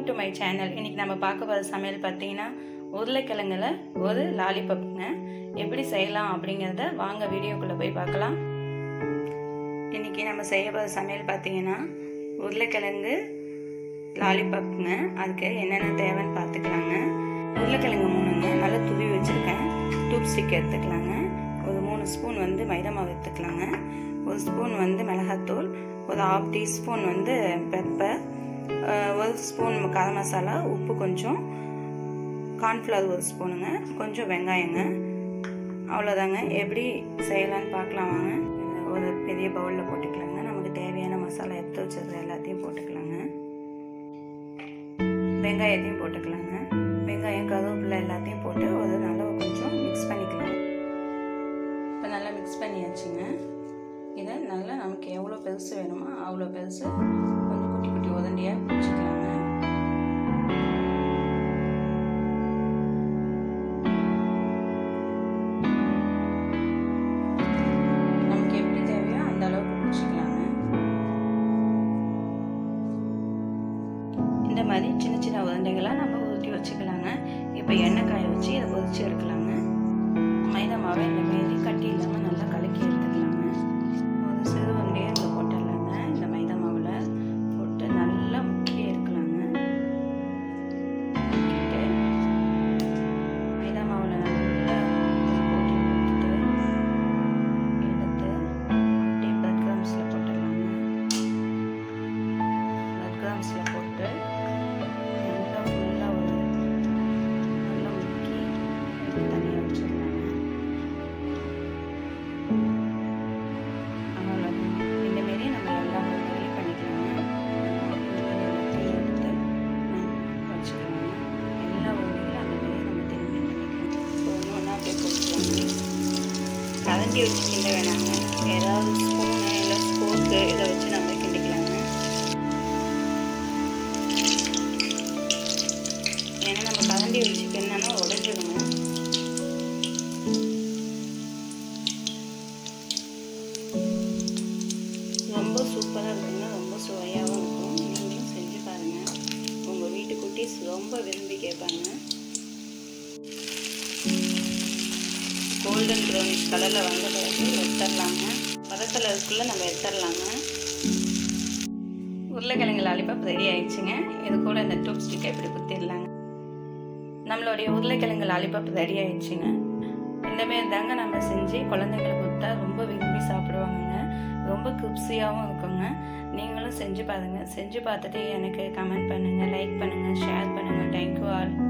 to my channel இன்றைக்கி நம்ம பார்க்க போகிற சமையல் பார்த்தீங்கன்னா உருளைக்கிழங்குல ஒரு லாலிபப்புங்க எப்படி செய்யலாம் அப்படிங்கிறத வாங்க வீடியோக்குள்ளே போய் பார்க்கலாம் இன்றைக்கி நம்ம செய்ய போகிற சமையல் பார்த்தீங்கன்னா உருளைக்கிழங்கு லாலிபப்புங்க அதுக்கு என்னென்ன தேவைன்னு பார்த்துக்கலாங்க உருளைக்கிழங்கு மூணுங்க நல்லா துவி வச்சுருக்கேன் டூப் ஸ்டிக் எடுத்துக்கலாங்க ஒரு மூணு ஸ்பூன் வந்து மைதா மாவு எடுத்துக்கலாங்க ஒரு ஸ்பூன் வந்து மிளகாத்தூள் ஒரு ஹாஃப் டீஸ்பூன் வந்து பெப்பர் ஒரு ஸ்பூன் கரம் மசாலா உப்பு கொஞ்சம் கார்ன்ஃப்ளவர் ஒரு ஸ்பூனுங்க கொஞ்சம் வெங்காயங்க அவ்வளோதாங்க எப்படி செய்யலான்னு பார்க்கலாம் வாங்க ஒரு பெரிய பவுலில் போட்டுக்கலாங்க நமக்கு தேவையான மசாலா எடுத்து வச்சது எல்லாத்தையும் போட்டுக்கலாங்க வெங்காயத்தையும் போட்டுக்கலாங்க வெங்காயம் கருவேப்பிலை எல்லாத்தையும் போட்டு ஒரு நல்லா கொஞ்சம் மிக்ஸ் பண்ணிக்கலாம் இப்போ நல்லா மிக்ஸ் பண்ணியாச்சுங்க இதை நல்லா நமக்கு எவ்வளோ பெருசு வேணுமோ அவ்வளோ பெருசு கொஞ்சம் குட்டி குட்டி உதண்டியாக பிடிச்சிக்கலாங்க நமக்கு எப்படி தேவையோ அந்த அளவுக்கு பிடிச்சிக்கலாங்க இந்த மாதிரி சின்ன சின்ன உருண்டைகளாக நம்ம ஊற்றி வச்சுக்கலாங்க இப்போ எண்ணெய் காய வச்சு இதை பொரிச்சு எடுக்கலாங்க மைதா மாவை இந்த மாரி கட்டி இல்லாமல் நல்லா கலக்கி எடுத்துக்கலாங்க ஒரு சிறு உருண்டையை இதில் போட்டுடலாங்க இந்த மைதா மாவில் போட்டு நல்லா முக்கி எடுக்கலாங்க முக்கிட்டு மைதா மாவில் நல்லா போட்டி கொடுத்துட்டு எடுத்து அப்படியே பிளட் கிராம்ஸில் போட்டுடலாங்க பிளட் கிராம்ஸில் போட்டு நல்லா ஃபுல்லாக ஒரு நல்லா முக்கி தனியாக வச்சிடலாங்க அவ்வளோதான் இந்தமாரி நம்ம எல்லா ரெடி பண்ணிக்கலாங்க எல்லாத்தையும் எடுத்து வச்சுக்கலாங்க எல்லா உருளையும் அந்த மாரி நம்ம திரும்பி பண்ணிக்கலாம் இப்போ ஒன்று ஒன்றா அப்படியே போட்டுக்கலாங்க கரண்டி வச்சு கிண்ட வேணாங்க ஏதாவது ஸ்பூனு இல்லை ஸ்போர்க்கு இதை வச்சு நம்ம கிண்டிக்கலாங்க ஏன்னா நம்ம கரண்டி வச்சு கிண்டனா உடஞ்சிடுங்க ரொம்ப சூப்பராக இருக்குங்க ரொம்ப சுவையாகவும் இருக்கும் நீங்களும் செஞ்சு பாருங்கள் உங்கள் வீட்டு குட்டீஸ் ரொம்ப விரும்பி கேட்பாங்க கோல்டன் ப்ரௌனிஷ் கலரில் வந்த பிறகு எடுத்துடலாங்க பதத்தில் இருக்குள்ள நம்ம எடுத்துடலாங்க உருளைக்கிழங்கு லாலிபாப் ரெடி ஆயிடுச்சுங்க இது கூட இந்த டூப் ஸ்டிக்கை இப்படி குத்திடலாங்க நம்மளுடைய உருளைக்கிழங்கு லாலிபாப் ரெடி ஆயிடுச்சுங்க இந்தமாரி தாங்க நம்ம செஞ்சு குழந்தைங்களுக்கு கொடுத்தா ரொம்ப விரும்பி சாப்பிடுவாங்கங்க ரொம்ப கிரிப்ஸியாகவும் இருக்குங்க நீங்களும் செஞ்சு பாருங்கள் செஞ்சு பார்த்துட்டு எனக்கு கமெண்ட் பண்ணுங்கள் லைக் பண்ணுங்கள் ஷேர் பண்ணுங்கள் தேங்க்யூ ஆல்